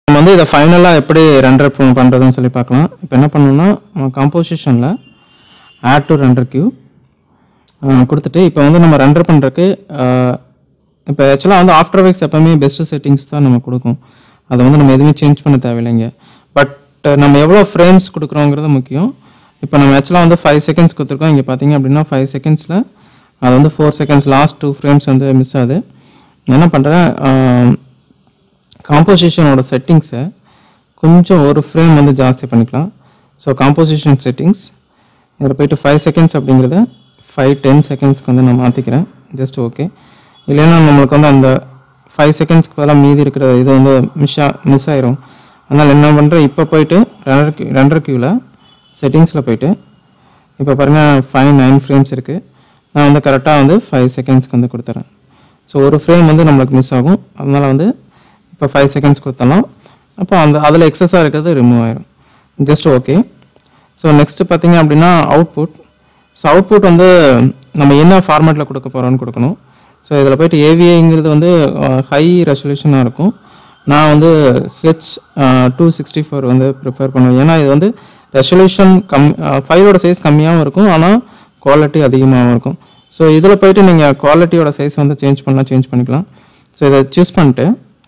நம்ம வந்து இதை ஃபைனலாக எப்படி ரெண்டர் பண்ணுறதுன்னு சொல்லி பார்க்கலாம் இப்போ என்ன பண்ணணும்னா காம்போசிஷனில் ஆட் டு ரெண்டர் கியூ கொடுத்துட்டு இப்போ வந்து நம்ம ரெண்டர் பண்ணுறதுக்கு இப்போ ஆக்சுவலாக வந்து ஆஃப்டர் எஃபெக்ட்ஸ் எப்பவுமே பெஸ்ட் செட்டிங்ஸ் தான் நம்ம கொடுக்கும் அதை வந்து நம்ம எதுவுமே சேஞ்ச் பண்ண தேவையில்லைங்க பட் நம்ம எவ்வளோ ஃப்ரேம்ஸ் கொடுக்குறோங்கிறது முக்கியம் இப்போ நம்ம ஆக்சுவலாக வந்து ஃபைவ் செகண்ட்ஸ் கொடுத்துருக்கோம் இங்கே பார்த்தீங்க அப்படின்னா ஃபைவ் செகண்ட்ஸில் அது வந்து four seconds last two frames வந்து மிஸ் ஆகுது என்ன பண்ணுறேன் காம்போசிஷனோட செட்டிங்ஸை கொஞ்சம் ஒரு ஃப்ரேம் வந்து ஜாஸ்தி பண்ணிக்கலாம் ஸோ காம்போசிஷன் செட்டிங்ஸ் இதில் போயிட்டு ஃபைவ் செகண்ட்ஸ் அப்படிங்கிறத ஃபைவ் டென் செகண்ட்ஸ்க்கு வந்து நான் மாற்றிக்கிறேன் ஜஸ்ட் ஓகே இல்லைன்னா நம்மளுக்கு வந்து அந்த ஃபைவ் செகண்ட்ஸ்க்கு பதிலாக மீதி இருக்கிற இது வந்து மிஸ் மிஸ் ஆயிரும் அதனால் என்ன பண்ணுறேன் இப்போ போயிட்டு ரெண்டர் கியூ ரெண்டர் கியூவில் செட்டிங்ஸில் போயிட்டு இப்போ பாருங்கள் ஃபைவ் நைன் ஃப்ரேம்ஸ் இருக்குது நான் வந்து கரெக்டாக வந்து ஃபைவ் செகண்ட்ஸ்க்கு வந்து கொடுத்துறேன் ஸோ ஒரு ஃப்ரேம் வந்து நம்மளுக்கு மிஸ் ஆகும் அதனால் வந்து இப்போ ஃபைவ் செகண்ட்ஸ் கொடுத்தலாம் அப்போ அந்த அதில் எக்ஸஸாக இருக்கிறது ரிமூவ் ஆயிரும் ஜஸ்ட் ஓகே ஸோ நெக்ஸ்ட் பார்த்தீங்க அப்படின்னா அவுட்புட் ஸோ அவுட்புட் வந்து நம்ம என்ன ஃபார்மேட்டில் கொடுக்க போகிறோம்னு கொடுக்கணும் ஸோ இதில் போயிட்டு ஏவிஐங்கிறது வந்து ஹை ரெசல்யூஷனாக இருக்கும் நான் வந்து ஹெச் டூ சிக்ஸ்டி ஃபோர் வந்து ப்ரிஃபர் பண்ணுவேன் ஏன்னா இது வந்து ரெசல்யூஷன் கம் ஃபைலோட சைஸ் கம்மியாகவும் இருக்கும் ஆனால் குவாலிட்டி அதிகமாகவும் இருக்கும் ஸோ இதில் போயிட்டு நீங்கள் குவாலிட்டியோட சைஸ் வந்து சேஞ்ச் பண்ணலாம் சேஞ்ச் பண்ணிக்கலாம் ஸோ இதை சூஸ் பண்ணிட்டு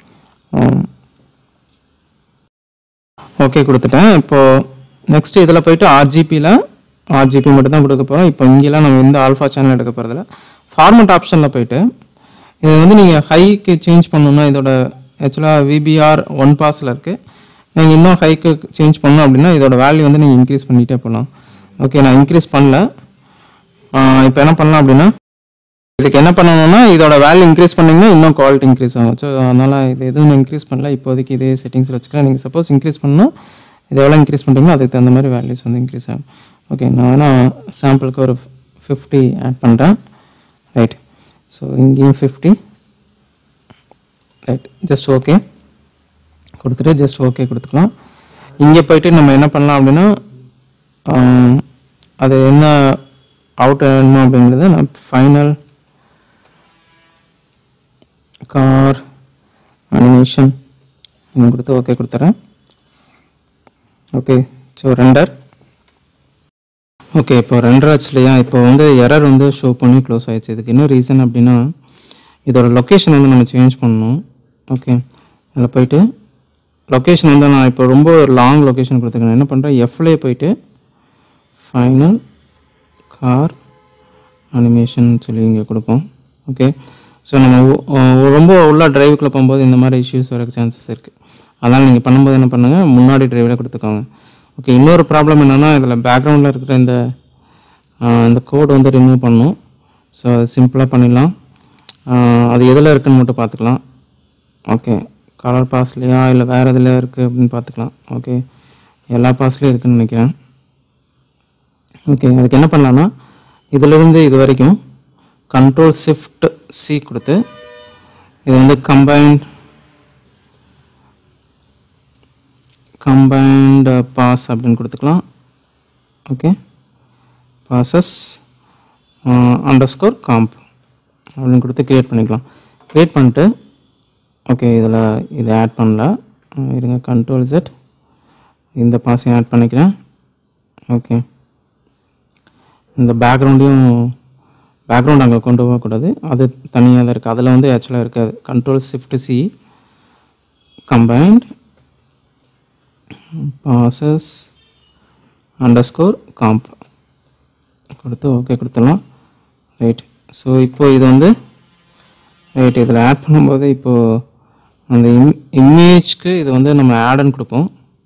ஓகே கொடுத்துட்டேன் இப்போது நெக்ஸ்ட் இதில் போயிட்டு ஆர்ஜிபியில் ஆர்ஜிபி மட்டும் தான் கொடுக்க போகிறோம் இப்போ இங்கெல்லாம் நம்ம எந்த ஆல்ஃபா சேனல் எடுக்க போகிறதில்ல ஃபார்மட் ஆப்ஷனில் போயிட்டு இது வந்து நீங்கள் ஹைக்கு சேஞ்ச் பண்ணணும்னா இதோட ஆக்சுவலாக விபிஆர் ஒன் பாஸில் இருக்குது நீங்கள் இன்னும் ஹைக்கு சேஞ்ச் பண்ணணும் அப்படின்னா இதோட வேல்யூ வந்து நீங்கள் இன்க்ரீஸ் பண்ணிகிட்டே போகலாம் ஓகே நான் இன்க்ரீஸ் பண்ணல இப்போ என்ன பண்ணலாம் அப்படின்னா இதுக்கு என்ன பண்ணணும்னா இதோட வேல்யூ இன்க்ரீஸ் பண்ணிங்கன்னா இன்னும் குவாலிட்டி இன்க்ரீஸ் ஆகும் ஸோ அதனால் இது எதுவும் இன்க்ரீஸ் பண்ணல இப்போதைக்கு இதே செட்டிங்ஸில் வச்சுக்கலாம் நீங்கள் சப்போஸ் இன்க்ரீஸ் பண்ணால் இது எவ்வளோ இன்க்ரீஸ் பண்ணுறீங்களோ அதுக்கு தகுந்த மாதிரி வேல்யூஸ் வந்து இன்க்ரீஸ் ஆகும் ஓகே நான் வேணால் சாம்பிளுக்கு ஒரு ஃபிஃப்டி ஆட் பண்ணுறேன் ரைட் ஸோ இங்கேயும் ஃபிஃப்டி ரைட் ஜஸ்ட் ஓகே கொடுத்துட்டு ஜஸ்ட் ஓகே கொடுத்துக்கலாம் இங்கே போயிட்டு நம்ம என்ன பண்ணலாம் அப்படின்னா ஆம், அது என்ன அவுட் வேணுமோ அப்படிங்கிறத நான் ஃபைனல் கார் அனிமேஷன் கொடுத்து ஓகே கொடுத்துறேன் ஓகே ஸோ ரெண்டர் ஓகே இப்போ ரெண்டர் ஆச்சு இல்லையா இப்போ வந்து எரர் வந்து ஷோ பண்ணி க்ளோஸ் ஆயிடுச்சு இதுக்கு என்ன ரீசன் அப்படின்னா இதோட லொக்கேஷன் வந்து நம்ம சேஞ்ச் பண்ணணும் ஓகே அதில் போயிட்டு லொக்கேஷன் வந்து நான் இப்போ ரொம்ப லாங் லொக்கேஷன் கொடுத்துருக்கேன் என்ன பண்ணுறேன் எஃப்லேயே போயிட்டு ஃபைனல் கார் அனிமேஷன் சொல்லி இங்கே கொடுப்போம் ஓகே ஸோ நம்ம ஒ- ஒ- ரொம்ப உள்ள டிரைவுக்குள்ளே போகும்போது இந்த மாதிரி இஷ்யூஸ் வரக்கு சான்சஸ் இருக்குது அதனால் நீங்கள் பண்ணும்போது என்ன பண்ணுங்கள் முன்னாடி டிரைவில் கொடுத்துக்கோங்க ஓகே இன்னொரு ப்ராப்ளம் என்னென்னா இதில் பேக்ரவுண்டில் இருக்கிற இந்த ஆஹ், இந்த கோட் வந்து ரிமூவ் பண்ணணும் ஸோ அது சிம்பிளாக பண்ணிடலாம் ஆஹ், அது எதில் இருக்குன்னு மட்டும் பார்த்துக்கலாம் ஓகே கலர் பாஸ்லையா இல்லை வேறு எதில் இருக்குது அப்படின்னு பார்த்துக்கலாம் ஓகே எல்லா பாஸ்லேயும் இருக்குன்னு நினைக்கிறேன் ஓகே அதுக்கு என்ன பண்ணலான்னா இதிலிருந்து இது வரைக்கும் கண்ட்ரோல் ஷிஃப்ட் சி கொடுத்து இது வந்து கம்பைன்ட் கம்பைன்டு பாஸ் அப்படின்னு கொடுத்துக்கலாம் okay passes under score comp அப்படின்னு கொடுத்து க்ரியேட் பண்ணிக்கலாம் க்ரியேட் பண்ணிட்டு ஓகே இதில் இதை ஆட் பண்ணல அஹ் இருங்க கண்ட்ரோல் செட் இந்த பாஸையும் ஆட் பண்ணிக்கிறேன் ஓகே இந்த பேக்ரவுண்டையும் பேக்ரவுண்ட் அங்கே கொண்டு போகக்கூடாது அது தனியாக தான் இருக்குது அதில் வந்து ஆக்சுவலாக இருக்காது control shift C combined passes under score comp கொடுத்து ஓகே கொடுத்துடலாம் ரைட் ஸோ இப்போ இது வந்து ரைட் இதில் ஆட் பண்ணும்போது இப்போது அந்த இம் இமேஜ்க்கு இது வந்து நம்ம ஆடுன்னு கொடுப்போம்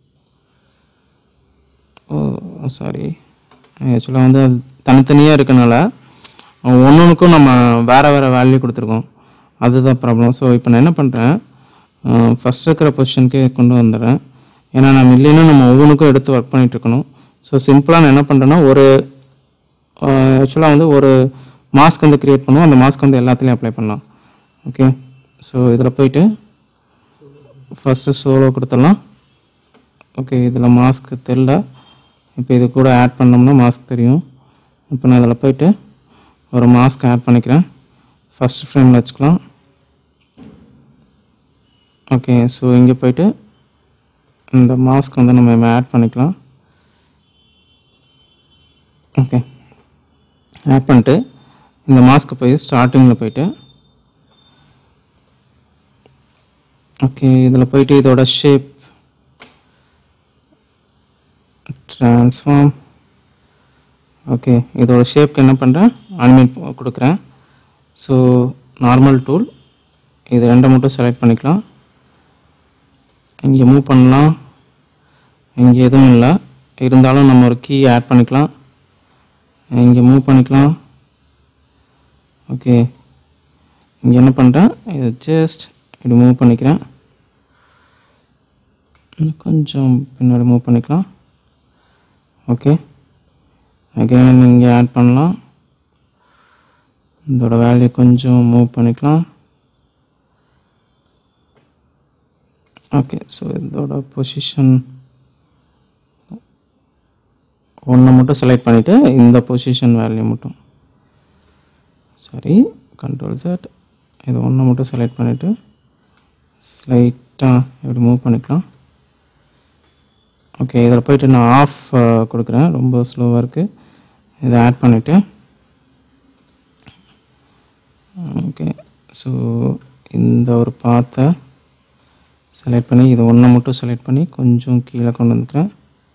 ஓ சாரி ஆக்சுவலாக வந்து அது தனித்தனியாக இருக்கனால ஒன்றுக்கும் நம்ம வேறு வேறு வேல்யூ கொடுத்துருக்கோம் அதுதான் ப்ராப்ளம் ஸோ இப்போ நான் என்ன பண்ணுறேன் ஃபஸ்ட் இருக்கிற பொசிஷனுக்கே கொண்டு வந்துடுறேன் ஏன்னா நம்ம இல்லைன்னா நம்ம ஒவ்வொன்றுக்கும் எடுத்து ஒர்க் பண்ணிட்டு இருக்கணும் ஸோ சிம்பிளாக நான் என்ன பண்ணுறேன்னா ஒரு ஆக்சுவலாக வந்து ஒரு மாஸ்க் வந்து க்ரியேட் பண்ணுவோம் அந்த மாஸ்க் வந்து எல்லாத்துலேயும் அப்ளை பண்ணலாம் ஓகே ஸோ இதில் போயிட்டு ஃபஸ்ட்டு சோலோ கொடுத்துடலாம் ஓகே இதில் மாஸ்க் தெரில இப்போ இது கூட ஆட் பண்ணோம்னா மாஸ்க் தெரியும் இப்போ நான் இதில் போயிட்டு ஒரு மாஸ்க் ஆட் பண்ணிக்கிறேன் ஃபஸ்ட் ஃப்ரேமில் வச்சுக்கலாம் ஓகே ஸோ இங்கே போயிட்டு இந்த மாஸ்க் வந்து நம்ம ஆட் பண்ணிக்கலாம் ஓகே ஆட் பண்ணிட்டு இந்த மாஸ்க்கு போய் ஸ்டார்டிங்கில் போயிட்டு ஓகே இதில் போயிட்டு இதோட ஷேப் ட்ரான்ஸ்ஃபார்ம் ஓகே இதோட ஷேப்க்கு என்ன பண்ணுறேன் அனிமேட் கொடுக்குறேன் ஸோ நார்மல் டூல் இது ரெண்டை மட்டும் செலக்ட் பண்ணிக்கலாம் இங்கே மூவ் பண்ணலாம் இங்கே எதுவும் இல்லை இருந்தாலும் நம்ம ஒரு கீ ஆட் பண்ணிக்கலாம் இங்கே மூவ் பண்ணிக்கலாம் ஓகே இங்கே என்ன பண்ணுறேன் இது ஜஸ்ட் இப்படி மூவ் பண்ணிக்கிறேன் இன்னும் கொஞ்சம் பின்னாடி மூவ் பண்ணிக்கலாம் ஓகே அகைன் இங்கே ஆட் பண்ணலாம் இதோட வேல்யூ கொஞ்சம் மூவ் பண்ணிக்கலாம் ஓகே ஸோ இதோட பொசிஷன் ஒன்றை மட்டும் செலக்ட் பண்ணிவிட்டு இந்த பொசிஷன் வேல்யூ மட்டும் சரி கண்ட்ரோல் செட் இது ஒன்றை மட்டும் செலக்ட் பண்ணிவிட்டு ஸ்லைட்டாக இப்படி மூவ் பண்ணிக்கலாம் ஓகே இதில் போயிட்டு நான் ஆஃப் கொடுக்குறேன் ரொம்ப ஸ்லோவாக இருக்குது இதை ஆட் பண்ணிவிட்டு ஓகே ஸோ இந்த ஒரு பாத்தை செலக்ட் பண்ணி இது ஒன்றை மட்டும் செலக்ட் பண்ணி கொஞ்சம் கீழே கொண்டு வந்துக்கிறேன்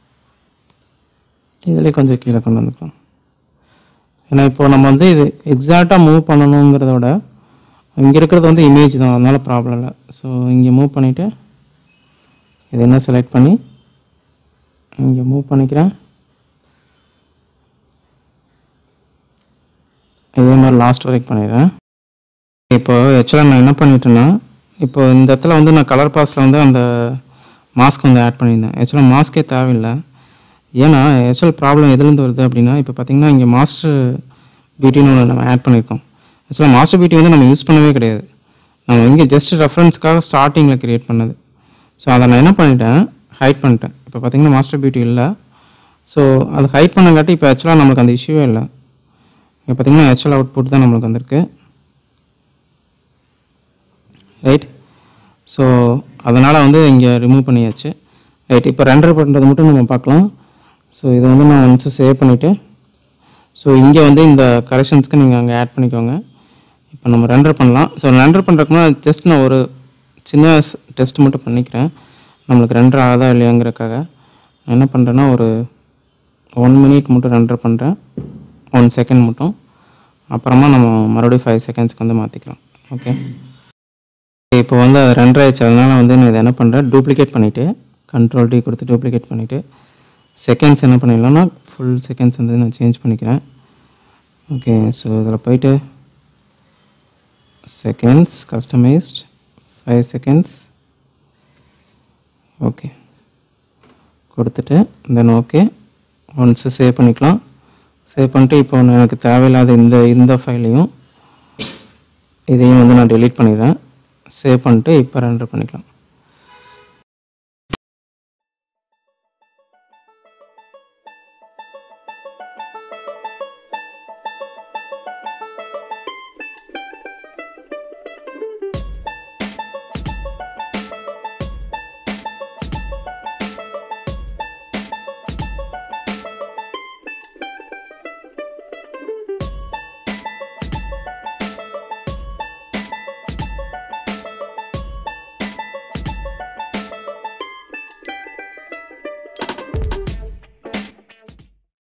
இதிலே கொஞ்சம் கீழே கொண்டு வந்துக்கலாம் ஏன்னா இப்போ நம்ம வந்து இது எக்ஸாக்டாக மூவ் பண்ணணுங்கிறத விட இங்கே இருக்கிறது வந்து இமேஜ் தான் அதனால் ப்ராப்ளம் இல்லை ஸோ இங்கே மூவ் பண்ணிவிட்டு இது என்ன செலக்ட் பண்ணி இங்கே மூவ் பண்ணிக்கிறேன் இதே மாதிரி லாஸ்ட் வரைக்கும் பண்ணிடுறேன் இப்போ ஆக்சுவலாக நான் என்ன பண்ணிட்டேன்னா இப்போ இந்த இடத்துல வந்து நான் கலர் பாஸில் வந்து அந்த மாஸ்க் வந்து ஆட் பண்ணியிருந்தேன் ஆக்சுவலாக மாஸ்க்கே தேவையில்லை ஏன்னா ஆக்சுவல் ப்ராப்ளம் எதுலேருந்து வருது அப்படின்னா இப்போ பார்த்தீங்கன்னா இங்கே மாஸ்டர் பியூட்டின்னு ஒன்று நம்ம ஆட் பண்ணியிருக்கோம் ஆக்சுவலாக மாஸ்டர் பியூட்டி வந்து நம்ம யூஸ் பண்ணவே கிடையாது நம்ம இங்கே ஜஸ்ட் ரெஃபரன்ஸ்க்காக ஸ்டார்டிங்கில் க்ரியேட் பண்ணது ஸோ அதை நான் என்ன பண்ணிட்டேன் ஹைட் பண்ணிட்டேன் இப்போ பார்த்தீங்கன்னா மாஸ்டர் பியூட்டி இல்லை ஸோ அது ஹைட் பண்ணங்காட்டி இப்போ ஆக்சுவலாக நம்மளுக்கு அந்த இஷ்யூவே இல்லை இப்போ பார்த்தீங்கன்னா ஆக்சுவல் அவுட்புட் தான் நம்மளுக்கு வந்திருக்கு ரைட் ஸோ அதனால் வந்து இங்கே ரிமூவ் பண்ணியாச்சு ரைட் இப்போ ரெண்டர் பண்ணுறது மட்டும் நம்ம பார்க்கலாம் ஸோ இதை வந்து நான் ஒன்ஸ் சேவ் பண்ணிவிட்டு ஸோ இங்கே வந்து இந்த கரெக்ஷன்ஸ்க்கு நீங்கள் அங்கே ஆட் பண்ணிக்கோங்க இப்போ நம்ம ரெண்டர் பண்ணலாம் ஸோ ரெண்டர் பண்ணுறதுக்கு முன்னாடி ஜஸ்ட் நான் ஒரு சின்ன டெஸ்ட் மட்டும் பண்ணிக்கிறேன் நம்மளுக்கு ரெண்டர் ஆகுதா இல்லையாங்கிறக்காக நான் என்ன பண்ணுறேன்னா ஒரு ஒன் மினிட் மட்டும் ரெண்டர் பண்ணுறேன் ஒன் செகண்ட் மட்டும் அப்புறமா நம்ம மறுபடியும் ஃபைவ் செகண்ட்ஸ்க்கு வந்து மாற்றிக்கலாம் ஓகே இப்போ வந்து அது ரெண்டரை ஆயிடுச்சு அதனால் வந்து நான் இதை என்ன பண்ணுறேன் டூப்ளிகேட் பண்ணிவிட்டு கண்ட்ரோல் டி கொடுத்து டூப்ளிகேட் பண்ணிவிட்டு செகண்ட்ஸ் என்ன பண்ணிடலாம்னா ஃபுல் செகண்ட்ஸ் வந்து நான் சேஞ்ச் பண்ணிக்கிறேன் ஓகே ஸோ இதில் போயிட்டு seconds customized five seconds okay கொடுத்துட்டு தென் ஓகே ஒன்ஸ் சேவ் பண்ணிக்கலாம் சேவ் பண்ணிட்டு இப்போ ஒன்று எனக்கு தேவையில்லாத இந்த இந்த ஃபைலையும் இதையும் வந்து நான் டெலீட் பண்ணிடுறேன் சேவ் பண்ணிட்டு இப்போ ரெண்டர் பண்ணிக்கலாம்